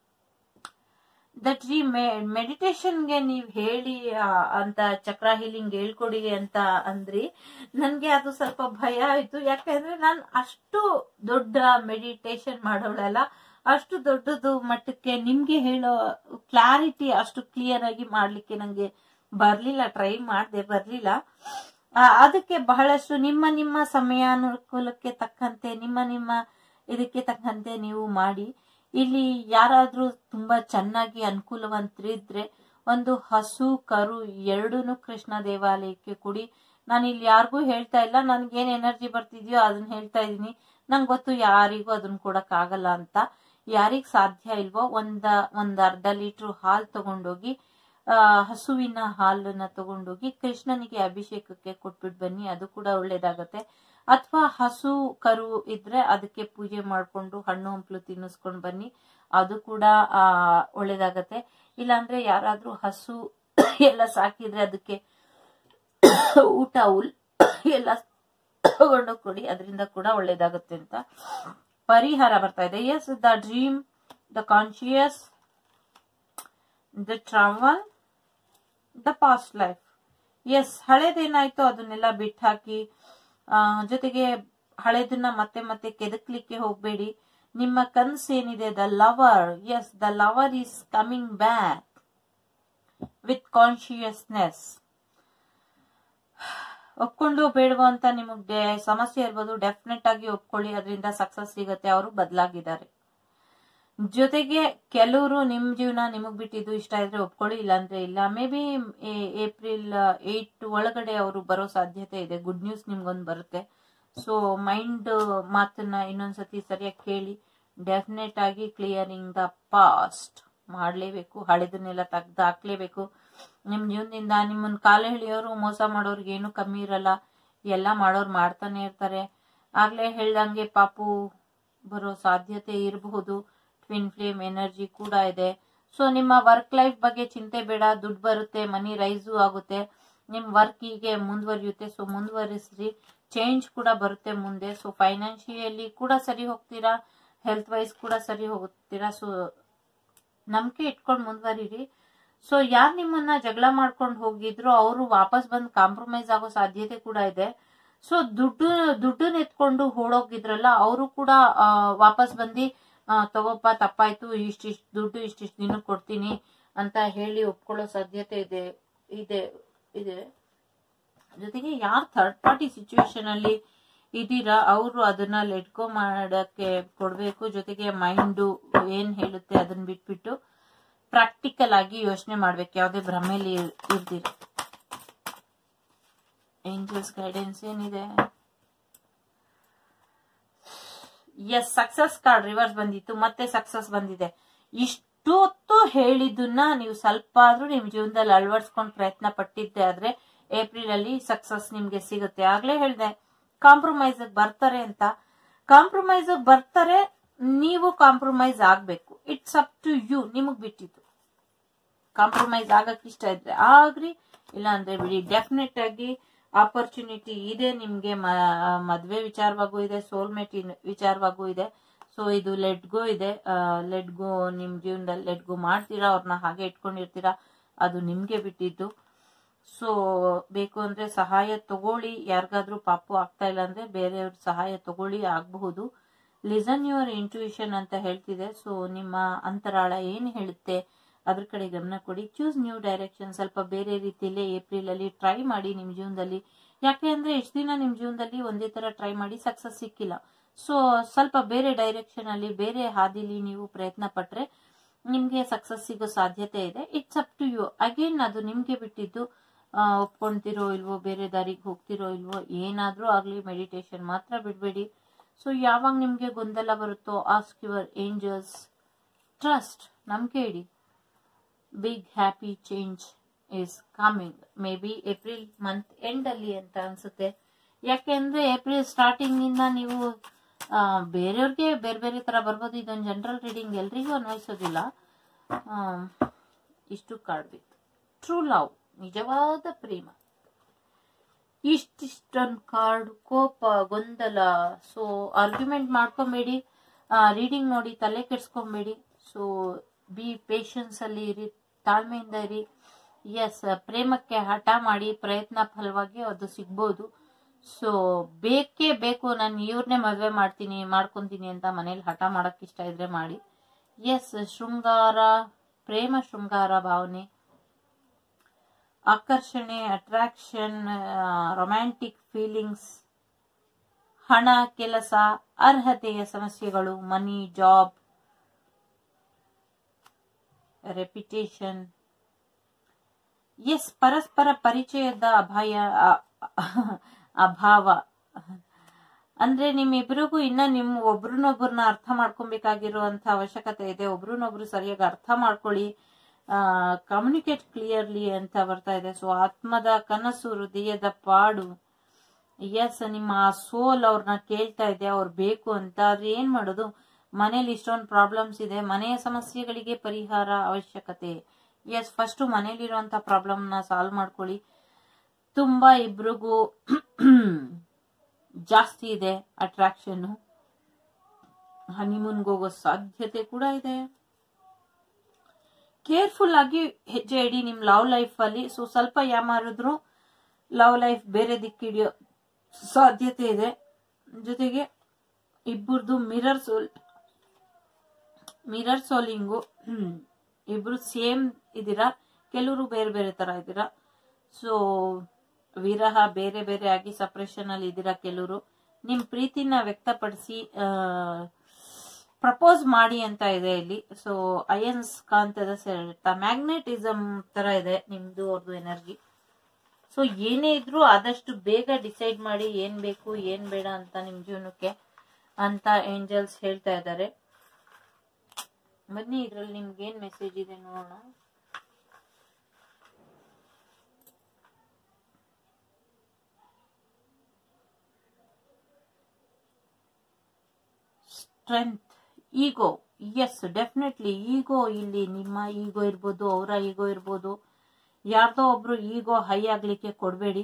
ದಟ್ ಈ ಮೆಡಿಟೇಷನ್ಗೆ ನೀವ್ ಹೇಳಿ ಆ, ಅಂತ ಚಕ್ರ ಹೀಲಿಂಗ್ ಹೇಳ್ಕೊಡಿ ಅಂತ ಅಂದ್ರಿ ನನ್ಗೆ ಅದು ಸ್ವಲ್ಪ ಭಯ ಆಯ್ತು ಯಾಕಂದ್ರೆ ನಾನು ಅಷ್ಟು ದೊಡ್ಡ ಮೆಡಿಟೇಷನ್ ಮಾಡೋಳಲ್ಲ ಅಷ್ಟು ದೊಡ್ಡದು ಮಟ್ಟಕ್ಕೆ ನಿಮ್ಗೆ ಹೇಳೋ ಕ್ಲಾರಿಟಿ ಅಷ್ಟು ಕ್ಲಿಯರ್ ಆಗಿ ಮಾಡ್ಲಿಕ್ಕೆ ನಂಗೆ ಬರ್ಲಿಲ್ಲ ಟ್ರೈ ಮಾಡ್ದೆ ಬರ್ಲಿಲ್ಲ ಆ, ಅದಕ್ಕೆ ಬಹಳಷ್ಟು ನಿಮ್ಮ ನಿಮ್ಮ ಸಮಯಾನುಕೂಲಕ್ಕೆ ತಕ್ಕಂತೆ ನಿಮ್ಮ ನಿಮ್ಮ ಇದಕ್ಕೆ ತಕ್ಕಂತೆ ನೀವು ಮಾಡಿ ಇಲ್ಲಿ ಯಾರಾದ್ರೂ ತುಂಬಾ ಚೆನ್ನಾಗಿ ಅನುಕೂಲವಂತರಿದ್ರೆ ಒಂದು ಹಸು ಕರು ಎರಡೂನು ಕೃಷ್ಣ ದೇವಾಲಯಕ್ಕೆ ಕೊಡಿ ನಾನು ಇಲ್ಲಿ ಯಾರಿಗೂ ಹೇಳ್ತಾ ಇಲ್ಲ ನನ್ಗೇನ್ ಎನರ್ಜಿ ಬರ್ತಿದ್ಯೋ ಅದನ್ನ ಹೇಳ್ತಾ ಇದೀನಿ ನಂಗೆ ಗೊತ್ತು ಯಾರಿಗೂ ಅದನ್ನ ಕೊಡಕ್ ಆಗಲ್ಲ ಅಂತ ಯಾರಿಗ್ ಸಾಧ್ಯ ಇಲ್ವೋ ಒಂದ ಒಂದ್ ಅರ್ಧ ಲೀಟರ್ ಹಾಲ್ ತಗೊಂಡೋಗಿ ಆ, ಹಸುವಿನ ಹಾಲನ್ನ ತಗೊಂಡೋಗಿ ಕೃಷ್ಣನಿಗೆ ಅಭಿಷೇಕಕ್ಕೆ ಕೊಟ್ಬಿಟ್ಟು ಬನ್ನಿ ಅದು ಕೂಡ ಒಳ್ಳೇದಾಗತ್ತೆ ಅಥವಾ ಹಸು ಕರು ಇದ್ರೆ ಅದಕ್ಕೆ ಪೂಜೆ ಮಾಡ್ಕೊಂಡು ಹಣ್ಣು ಹಂಪಲು ತಿನ್ನಿಸ್ಕೊಂಡ್ ಬನ್ನಿ ಅದು ಕೂಡ ಆ ಒಳ್ಳೇದಾಗತ್ತೆ ಇಲ್ಲಾಂದ್ರೆ ಯಾರಾದ್ರೂ ಹಸು ಎಲ್ಲ ಸಾಕಿದ್ರೆ ಅದಕ್ಕೆ ಊಟ ಉಲ್ ಎಲ್ಲ ತಗೊಂಡು ಕೊಡಿ ಅದರಿಂದ ಕೂಡ ಒಳ್ಳೇದಾಗುತ್ತೆ ಅಂತ ಪರಿಹಾರ ಬರ್ತಾ ಇದೆ yes the dream the conscious the travel the past life yes ಹಳೇದೇನಾಯ್ತು ಅದನ್ನೆಲ್ಲ ಬಿಟ್ಟು ಹಾಕಿ ಆ, ಜೊತೆಗೆ ಹಳೇದನ್ನ ಮತ್ತೆ ಮತ್ತೆ ಕೆದಕ್ಲಿಕ್ಕೆ ಹೋಗ್ಬೇಡಿ ನಿಮ್ಮ ಕನ್ಸು ಏನಿದೆ the lover yes the lover is coming back with consciousness ಒಪ್ಕೊಂಡು ಬೇಡವೋ ಅಂತ ನಿಮಗೆ ಸಮಸ್ಯೆ ಇರ್ಬೋದು ಡೆಫಿನೆಟ್ ಆಗಿ ಒಪ್ಕೊಳ್ಳಿ ಅದರಿಂದ ಸಕ್ಸಸ್ ಸಿಗತ್ತೆ ಅವರು ಬದಲಾಗಿದ್ದಾರೆ ಜೊತೆಗೆ ಕೆಲವರು ನಿಮ್ ಜೀವನ ನಿಮಗ್ ಬಿಟ್ಟಿದ್ದು ಇಷ್ಟ ಇದ್ರೆ ಒಪ್ಕೊಳ್ಳಿ ಇಲ್ಲಾಂದ್ರೆ ಇಲ್ಲ ಮೇ ಬಿ ಏಪ್ರಿಲ್ ಏಟ್ ಒಳಗಡೆ ಅವರು ಬರೋ ಸಾಧ್ಯತೆ ಇದೆ ಗುಡ್ ನ್ಯೂಸ್ ನಿಮ್ಗೊಂದು ಬರುತ್ತೆ ಸೊ ಮೈಂಡ್ ಮಾತನ್ನ ಇನ್ನೊಂದ್ಸತಿ ಸರಿಯಾಗಿ ಕೇಳಿ ಡೆಫಿನೆಟ್ ಆಗಿ ಕ್ಲಿಯರಿಂಗ್ ದ ಪಾಸ್ಟ್ ಮಾಡಲೇಬೇಕು ಹಳೆದನ್ನೆಲ್ಲ ತೆಗ್ದು ಹಾಕ್ಲೇಬೇಕು ನಿಮ್ ಜೀವನದಿಂದ ನಿಮ್ಮನ್ನ ಕಾಲ ಎಳಿಯೋರು ಮೋಸ ಮಾಡೋರ್ಗೆ ಏನು ಕಮ್ಮಿ ಇರಲ್ಲ ಎಲ್ಲ ಮಾಡೋರು ಮಾಡ್ತಾನೆ ಇರ್ತಾರೆ ಆಗ್ಲೇ ಹೇಳ್ದಂಗೆ ಪಾಪು ಬರೋ ಸಾಧ್ಯತೆ ಇರಬಹುದು ಟ್ವಿನ್ ಫ್ಲೇಮ್ ಎನರ್ಜಿ ಕೂಡ ಇದೆ ಸೊ ನಿಮ್ಮ ವರ್ಕ್ ಲೈಫ್ ಬಗ್ಗೆ ಚಿಂತೆ ಬೇಡ ದುಡ್ಡು ಬರುತ್ತೆ ಮನಿ ರೈಸು ಆಗುತ್ತೆ ನಿಮ್ ವರ್ಕ್ ಹೀಗೆ ಮುಂದುವರಿಯುತ್ತೆ ಸೊ ಮುಂದುವರಿಸ್ರಿ ಚೇಂಜ್ ಕೂಡ ಬರುತ್ತೆ ಮುಂದೆ ಸೊ ಫೈನಾನ್ಷಿಯಲಿ ಕೂಡ ಸರಿ ಹೋಗ್ತೀರಾ ಹೆಲ್ತ್ ವೈಸ್ ಕೂಡ ಸರಿ ಹೋಗ್ತೀರಾ ಸೊ ನಂಬಿಕೆ ಇಟ್ಕೊಂಡು ಮುಂದುವರಿರಿ ಸೊ ಯಾರು ನಿಮ್ಮನ್ನ ಜಗಳ ಮಾಡ್ಕೊಂಡು ಹೋಗಿದ್ರು ಅವರು ವಾಪಸ್ ಬಂದು ಕಾಂಪ್ರಮೈಸ್ ಆಗೋ ಸಾಧ್ಯತೆ ಕೂಡ ಇದೆ ಸೊ ದುಡ್ಡು ದುಡ್ಡನ್ನ ಎತ್ಕೊಂಡು ಓಡೋಗಿದ್ರಲ್ಲ ಅವರು ಕೂಡ ಆ, ವಾಪಸ್ ಬಂದು ಆ, ತಗೋಪ್ಪ ತಪ್ಪಾಯ್ತು ಇಷ್ಟಿಷ್ಟು ದುಡ್ಡು ಇಷ್ಟಿಷ್ಟು ದಿನಕ್ಕೆ ಕೊಡ್ತೀನಿ ಅಂತ ಹೇಳಿ ಒಪ್ಕೊಳ್ಳೋ ಸಾಧ್ಯತೆ ಇದೆ ಇದೆ ಇದೆ ಜೊತೆಗೆ ಯಾರು ಥರ್ಡ್ ಪಾರ್ಟಿ ಸಿಚುವೇಶನ್ ಅಲ್ಲಿ ಇದೀರಾ ಅವರು ಅದನ್ನ ಲೆಟ್ಕೋ ಮಾಡಕ್ಕೆ ಕೊಡ್ಬೇಕು ಜೊತೆಗೆ ಮೈಂಡು ಏನ್ ಹೇಳುತ್ತೆ ಅದನ್ನ ಬಿಟ್ಬಿಟ್ಟು ಪ್ರಾಕ್ಟಿಕಲ್ ಆಗಿ ಯೋಚನೆ ಮಾಡ್ಬೇಕು ಯಾವುದೇ ಭ್ರಮೆಲಿ ಇರ್ದಿರ ಏಂಜಲ್ಸ್ ಗೈಡೆನ್ಸ್ ಏನಿದೆ ಎಸ್ ಸಕ್ಸಸ್ ಕಾರ್ಡ್ ರಿವರ್ಸ್ ಬಂದಿತ್ತು ಮತ್ತೆ ಸಕ್ಸಸ್ ಬಂದಿದೆ ಇಷ್ಟೊತ್ತು ಹೇಳಿದ್ದನ್ನ ನೀವು ಸ್ವಲ್ಪ ಆದ್ರೂ ನಿಮ್ ಜೀವನದಲ್ಲಿ ಅಳವಡಿಸ್ಕೊಂಡು ಪ್ರಯತ್ನ ಪಟ್ಟಿದ್ದೆ ಆದ್ರೆ ಏಪ್ರಿಲ್ ಅಲ್ಲಿ ಸಕ್ಸಸ್ ನಿಮ್ಗೆ ಸಿಗುತ್ತೆ ಆಗ್ಲೇ ಹೇಳ್ದೆ ಕಾಂಪ್ರಮೈಸ್ ಬರ್ತಾರೆ ಅಂತ ಕಾಂಪ್ರಮೈಸ್ ಬರ್ತಾರೆ ನೀವು ಕಾಂಪ್ರಮೈಸ್ ಆಗ್ಬೇಕು ಇಟ್ಸ್ ಅಪ್ ಟು ಯು ನಿಮಗ್ ಬಿಟ್ಟಿದ್ದು ಕಾಂಪ್ರಮೈಸ್ ಆಗಕ್ ಇಷ್ಟ ಇದ್ರೆ ಆಗ್ರಿ ಇಲ್ಲ ಅಂದ್ರೆ ಬಿಡಿ ಡೆಫಿನೆಟ್ ಆಗಿ ಆಪರ್ಚುನಿಟಿ ಇದೆ ನಿಮ್ಗೆ ಮ- ಮದ್ವೆ ವಿಚಾರವಾಗೂ ಇದೆ ಸೋಲ್ಮೇಟ್ ವಿಚಾರವಾಗೂ ಇದೆ ಸೊ ಇದು ಲೆಟ್ ಗೋ ಇದೆ ಲೆಟ್ ಗೋ ನಿಮ್ ಜೀವನದಲ್ಲಿ ಲೆಟ್ ಗೋ ಮಾಡ್ತೀರಾ ಅವ್ರನ್ನ ಹಾಗೆ ಇಟ್ಕೊಂಡಿರ್ತೀರಾ ಅದು ನಿಮ್ಗೆ ಬಿಟ್ಟಿದ್ದು ಸೊ ಬೇಕು ಅಂದ್ರೆ ಸಹಾಯ ತಗೊಳ್ಳಿ ಯಾರಿಗಾದ್ರೂ ಪಾಪು ಆಗ್ತಾ ಇಲ್ಲ ಅಂದ್ರೆ ಬೇರೆಯವ್ರ ಸಹಾಯ ತಗೊಳ್ಳಿ ಆಗಬಹುದು ಲಿಸನ್ ಯುವರ್ ಇಂಟ್ಯೂಷನ್ ಅಂತ ಹೇಳ್ತಿದೆ ಸೊ ನಿಮ್ಮ ಅಂತರಾಳ ಏನ್ ಹೇಳುತ್ತೆ ಅದ್ರ ಕಡೆ ಗಮನ ಕೊಡಿ ಚೂಸ್ ನ್ಯೂ ಡೈರೆಕ್ಷನ್ ಸ್ವಲ್ಪ ಬೇರೆ ರೀತಿಯಲ್ಲಿ ಏಪ್ರಿಲ್ ಅಲ್ಲಿ ಟ್ರೈ ಮಾಡಿ ನಿಮ್ ಜೀವನದಲ್ಲಿ ಯಾಕೆ ಅಂದ್ರೆ ಇಷ್ಟ ದಿನ ನಿಮ್ ಜೀವನದಲ್ಲಿ ಒಂದೇ ತರ ಟ್ರೈ ಮಾಡಿ ಸಕ್ಸಸ್ ಸಿಕ್ಕಿಲ್ಲ ಸೊ ಸ್ವಲ್ಪ ಬೇರೆ ಡೈರೆಕ್ಷನ್ ಅಲ್ಲಿ ಬೇರೆ ಹಾದಿಲಿ ನೀವು ಪ್ರಯತ್ನ ಪಟ್ರೆ ನಿಮ್ಗೆ ಸಕ್ಸಸ್ ಸಿಗೋ ಸಾಧ್ಯತೆ ಇದೆ it's up to you again ಅದು ನಿಮ್ಗೆ ಬಿಟ್ಟಿದ್ದು ಆ, ಒಪ್ಕೊಂತೀರೋ ಇಲ್ವೋ ಬೇರೆ ದಾರಿಗೆ ಹೋಗ್ತಿರೋ ಇಲ್ವೋ ಏನಾದ್ರೂ ಆಗ್ಲಿ ಮೆಡಿಟೇಷನ್ ಮಾತ್ರ ಬಿಡ್ಬೇಡಿ ಸೊ ಯಾವಾಗ ನಿಮ್ಗೆ ಗೊಂದಲ ಬರುತ್ತೋ ಆಸ್ಕ್ ಯುವರ್ ಏಂಜಲ್ಸ್ ಟ್ರಸ್ಟ್ ನಂಬಿಕೆ ಇಡಿ big happy change is coming maybe April month end ಅಲ್ಲಿ ಅಂತ ಅನ್ಸುತ್ತೆ ಯಾಕೆಂದ್ರೆ ಏಪ್ರಿಲ್ ಸ್ಟಾರ್ಟಿಂಗ್ ನಿಂದ ನೀವು ಆ, ಬೇರೆಯವ್ರಿಗೆ ಬೇರೆ ಬೇರೆ ತರ ಬರ್ಬೋದು ಇದೊಂದು ಜನರಲ್ ರೀಡಿಂಗ್ ಎಲ್ರಿಗೂ ಅನ್ವಯಿಸೋದಿಲ್ಲ ಆ, ಇಷ್ಟು ಕಾಡ್ಬೇಕು ಟ್ರೂ ಲವ್ ನಿಜವಾದ ಪ್ರೇಮ ಇಷ್ಟಿಷ್ಟೊಂದು ಕಾರ್ಡ್ ಕೋಪ ಗೊಂದಲ ಸೊ ಆರ್ಗ್ಯುಮೆಂಟ್ ಮಾಡ್ಕೊಂಬೇಡಿ ರೀಡಿಂಗ್ ನೋಡಿ ತಲೆ ಕೆಡ್ಸ್ಕೊಂಬೇಡಿ ಸೊ ಬಿ ಪೇಷನ್ಸ್ ಅಲ್ಲಿ ಇರಿ ತಾಳ್ಮೆಯಿಂದ ಇರಿ ಎಸ್ ಪ್ರೇಮಕ್ಕೆ ಹಠ ಮಾಡಿ ಪ್ರಯತ್ನ ಫಲವಾಗಿ ಅದು ಸಿಗ್ಬೋದು ಸೊ ಬೇಕೇ ಬೇಕು ನಾನು ಇವ್ರನ್ನೇ ಮದುವೆ ಮಾಡ್ತೀನಿ ಮಾಡ್ಕೊಂತೀನಿ ಅಂತ ಮನೇಲಿ ಹಠ ಮಾಡಕ್ ಇಷ್ಟ ಇದ್ರೆ ಮಾಡಿ ಎಸ್ ಶೃಂಗಾರ ಪ್ರೇಮ ಶೃಂಗಾರ ಭಾವನೆ ಆಕರ್ಷಣೆ ಅಟ್ರಾಕ್ಷನ್ ರೊಮ್ಯಾಂಟಿಕ್ ಫೀಲಿಂಗ್ಸ್ ಹಣ ಕೆಲಸ ಅರ್ಹತೆಯ ಸಮಸ್ಯೆಗಳು ಮನಿ ಜಾಬ್ ರೆಪ್ಯುಟೇಷನ್ ಎಸ್ ಪರಸ್ಪರ ಪರಿಚಯದ ಅಭಾಯ ಅ- ಅಭಾವ ಅಂದ್ರೆ ನಿಮ್ಮಿಬ್ರಿಗೂ ಇನ್ನ ನಿಮ್ ಒಬ್ರನ್ನೊಬ್ರನ್ನ ಅರ್ಥ ಮಾಡ್ಕೊಬೇಕಾಗಿರುವಂತ ಅವಶ್ಯಕತೆ ಇದೆ ಒಬ್ರನ್ನೊಬ್ರು ಸರಿಯಾಗಿ ಅರ್ಥ ಮಾಡ್ಕೊಳ್ಳಿ ಕಮ್ಯುನಿಕೇಟ್ ಕ್ಲಿಯರ್ಲಿ ಅಂತ ಬರ್ತಾ ಇದೆ ಸೊ ಆತ್ಮದ ಕನಸು ಹೃದಯದ ಪಾಡು ಎಸ್ ನಿಮ್ಮ ಸೋಲ್ ಅವ್ರನ್ನ ಕೇಳ್ತಾ ಇದೆ ಅವ್ರು ಬೇಕು ಅಂತ ಆದ್ರೆ ಏನ್ ಮಾಡೋದು ಮನೇಲಿ ಇಷ್ಟೊಂದು ಪ್ರಾಬ್ಲಮ್ಸ್ ಇದೆ ಮನೆಯ ಸಮಸ್ಯೆಗಳಿಗೆ ಪರಿಹಾರ ಅವಶ್ಯಕತೆ ಎಸ್ ಫಸ್ಟ್ ಮನೇಲಿರುವಂತ ಪ್ರಾಬ್ಲಮ್ ನ ಸಾಲ್ವ್ ಮಾಡ್ಕೊಳ್ಳಿ ತುಂಬಾ ಇಬ್ರಿಗೂ ಜಾಸ್ತಿ ಇದೆ ಅಟ್ರಾಕ್ಷನ್ ಹನಿಮೂನ್ಗೆ ಹೋಗೋ ಸಾಧ್ಯತೆ ಕೂಡ ಇದೆ ಕೇರ್ಫುಲ್ ಆಗಿ ಹೆಜ್ಜೆ ಇಡಿ ನಿಮ್ ಲವ್ ಲೈಫ್ ಅಲ್ಲಿ ಸೊ ಸ್ವಲ್ಪ ಯಾಮಾರಿದ್ರು ಲವ್ ಲೈಫ್ ಬೇರೆ ದಿಕ್ಕಿಡಿಯೋ ಸಾಧ್ಯತೆ ಇದೆ ಜೊತೆಗೆ ಇಬ್ಬರದು ಮಿರರ್ ಸೋಲ್ ಮಿರರ್ ಸೋಲಿಂಗು ಇಬ್ರು ಸೇಮ್ ಇದೀರಾ ಕೆಲವರು ಬೇರೆ ಬೇರೆ ತರ ಇದ್ದೀರಾ ಸೊ ವಿರಹ ಬೇರೆ ಬೇರೆ ಆಗಿ ಸಪ್ರೆಷನ್ ಅಲ್ಲಿ ಇದ್ದೀರಾ ಕೆಲವರು ನಿಮ್ ಪ್ರೀತಿನ ವ್ಯಕ್ತಪಡಿಸಿ ಪ್ರಪೋಸ್ ಮಾಡಿ ಅಂತ ಇದೆ ಇಲ್ಲಿ ಸೊ ಅಯನ್ಸ್ ಕಾಂತದ ಸೆಳೆತ ಮ್ಯಾಗ್ನೆಟಿಸಮ್ ತರ ಇದೆ ನಿಮ್ದು ಅವ್ರದ್ದು ಎನರ್ಜಿ ಸೊ ಏನೇ ಇದ್ರೂ ಆದಷ್ಟು ಬೇಗ ಡಿಸೈಡ್ ಮಾಡಿ ಏನ್ ಬೇಕು ಏನ್ ಬೇಡ ಅಂತ ನಿಮ್ ಜೀವನಕ್ಕೆ ಅಂತ ಏಂಜಲ್ಸ್ ಹೇಳ್ತಾ ಇದ್ದಾರೆ ಬನ್ನಿ ಇದ್ರಲ್ಲಿ ನಿಮ್ಗೆ ಏನ್ ಮೆಸೇಜ್ ಇದೆ ನೋಡೋಣ strength ego yes definitely ego ಇಲ್ಲಿ ನಿಮ್ಮ ಈಗೋ ಇರ್ಬೋದು ಅವರ ಈಗೋ ಇರ್ಬೋದು ಯಾರ್ದೋ ಒಬ್ರು ಈಗೋ ಹೈ ಆಗ್ಲಿಕ್ಕೆ ಕೊಡಬೇಡಿ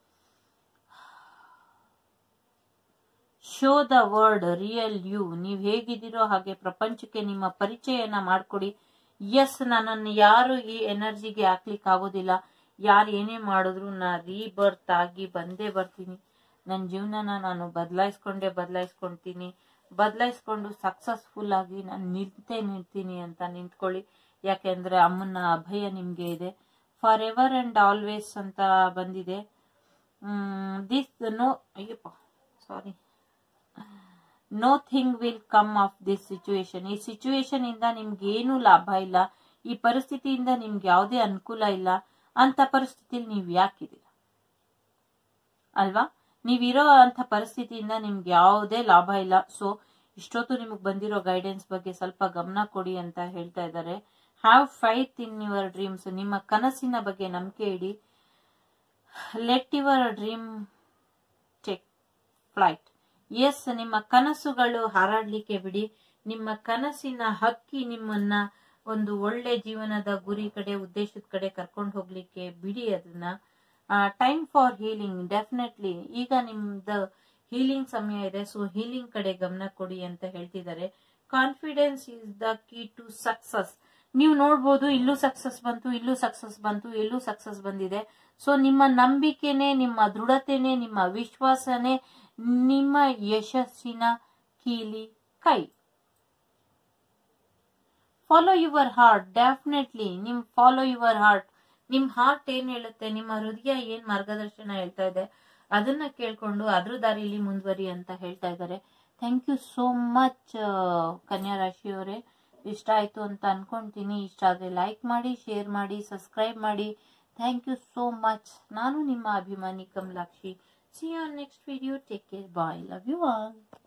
show the world real you ನೀವು ಹೇಗಿದ್ದೀರೋ ಹಾಗೆ ಪ್ರಪಂಚಕ್ಕೆ ನಿಮ್ಮ ಪರಿಚಯನ ಮಾಡ್ಕೊಡಿ ಎಸ್ ನನ್ನನ್ನು ಯಾರು ಈ ಎನರ್ಜಿಗೆ ಹಾಕ್ಲಿಕ್ಕೆ ಆಗೋದಿಲ್ಲ ಯಾರು ಏನೇ ಮಾಡಿದ್ರು ನಾ ರೀಬರ್ತ್ ಆಗಿ ಬಂದೇ ಬರ್ತೀನಿ ನನ್ನ ಜೀವನನ ನಾನು ಬದಲಾಯಿಸ್ಕೊಂಡೇ ಬದಲಾಯಿಸ್ಕೊಂತೀನಿ ಬದಲಾಯಿಸ್ಕೊಂಡು ಸಕ್ಸಸ್ಫುಲ್ ಆಗಿ ನಾನು ನಿಂತೇ ನಿಲ್ತೀನಿ ಅಂತ ನಿಂತ್ಕೊಳ್ಳಿ ಯಾಕೆಂದ್ರೆ ಅಮ್ಮನ ಅಭಯ ನಿಮ್ಗೆ ಇದೆ ಫಾರ್ ಎವರ್ ಅಂಡ್ ಆಲ್ವೇಸ್ ಅಂತ ಬಂದಿದೆ this no Ayyappa sorry no thing will come of this situation ಈ ಸಿಚುವೇಶನ್ ಇಂದ ನಿಮ್ಗೆ ಏನೂ ಲಾಭ ಇಲ್ಲ ಈ ಪರಿಸ್ಥಿತಿಯಿಂದ ನಿಮ್ಗೆ ಯಾವುದೇ ಅನುಕೂಲ ಇಲ್ಲ ಅಂತ ಪರಿಸ್ಥಿತಿಲಿ ನೀವು ಯಾಕಿದ್ದೀರ ಅಲ್ವಾ ನೀವಿರೋ ಅಂತ ಪರಿಸ್ಥಿತಿಯಿಂದ ನಿಮ್ಗೆ ಯಾವುದೇ ಲಾಭ ಇಲ್ಲ ಸೊ ಇಷ್ಟೊತ್ತು ನಿಮಗೆ ಬಂದಿರೋ ಗೈಡೆನ್ಸ್ ಬಗ್ಗೆ ಸ್ವಲ್ಪ ಗಮನ ಕೊಡಿ ಅಂತ ಹೇಳ್ತಾ ಇದ್ದಾರೆ have faith in your dreams ನಿಮ್ಮ ಕನಸಿನ ಬಗ್ಗೆ ನಂಬಿಕೆ ಇಡಿ let your dream check flight yes ನಿಮ್ಮ ಕನಸುಗಳು ಹಾರಾಡ್ಲಿಕ್ಕೆ ಬಿಡಿ ನಿಮ್ಮ ಕನಸಿನ ಹಕ್ಕಿ ನಿಮ್ಮನ್ನ ಒಂದು ಒಳ್ಳೆ ಜೀವನದ ಗುರಿ ಕಡೆ ಉದ್ದೇಶದ ಕಡೆ ಕರ್ಕೊಂಡು ಹೋಗ್ಲಿಕ್ಕೆ ಬಿಡಿ ಅದನ್ನ ಟೈಮ್ ಫಾರ್ ಹೀಲಿಂಗ್ ಡೆಫಿನೆಟ್ಲಿ ಈಗ ನಿಮ್ದು ಹೀಲಿಂಗ್ ಸಮಯ ಇದೆ ಸೊ ಹೀಲಿಂಗ್ ಕಡೆ ಗಮನ ಕೊಡಿ ಅಂತ ಹೇಳ್ತಿದ್ದಾರೆ confidence is the key to success ನೀವು ನೋಡ್ಬೋದು ಇಲ್ಲೂ ಸಕ್ಸಸ್ ಬಂತು ಇಲ್ಲೂ ಸಕ್ಸಸ್ ಬಂತು ಇಲ್ಲೂ ಸಕ್ಸಸ್ ಬಂದಿದೆ ಸೊ ನಿಮ್ಮ ನಂಬಿಕೆನೆ ನಿಮ್ಮ ದೃಢತೆನೆ ನಿಮ್ಮ ವಿಶ್ವಾಸನೆ ನಿಮ್ಮ ಯಶಸ್ಸಿನ ಕೀಲಿ ಕೈ ಫಾಲೋ ಯುವರ್ ಹಾರ್ಟ್ ಡೆಫಿನೆಟ್ಲಿ ನಿಮ್ ಫಾಲೋ ಯುವರ್ ಹಾರ್ಟ್ ನಿಮ್ ಹಾರ್ಟ್ ಏನ್ ಹೇಳುತ್ತೆ ನಿಮ್ಮ ಹೃದಯ ಏನ್ ಮಾರ್ಗದರ್ಶನ ಹೇಳ್ತಾ ಇದೆ ಅದನ್ನ ಕೇಳ್ಕೊಂಡು ಅದ್ರ ದಾರಿಲಿ ಮುಂದುವರಿ ಅಂತ ಹೇಳ್ತಾ ಇದ್ದಾರೆ ಥ್ಯಾಂಕ್ ಯು ಸೋ ಮಚ್ ಕನ್ಯಾ ರಾಶಿಯವರೇ ಇಷ್ಟ ಆಯ್ತು ಅಂತ ಅನ್ಕೊಂತೀನಿ ಇಷ್ಟ ಆದ್ರೆ ಲೈಕ್ ಮಾಡಿ ಶೇರ್ ಮಾಡಿ ಸಬ್ಸ್ಕ್ರೈಬ್ ಮಾಡಿ ಥ್ಯಾಂಕ್ ಯು ಸೋ ಮಚ್ ನಾನು ನಿಮ್ಮ ಅಭಿಮಾನಿ Kamalakshi see you next video take care bye love you all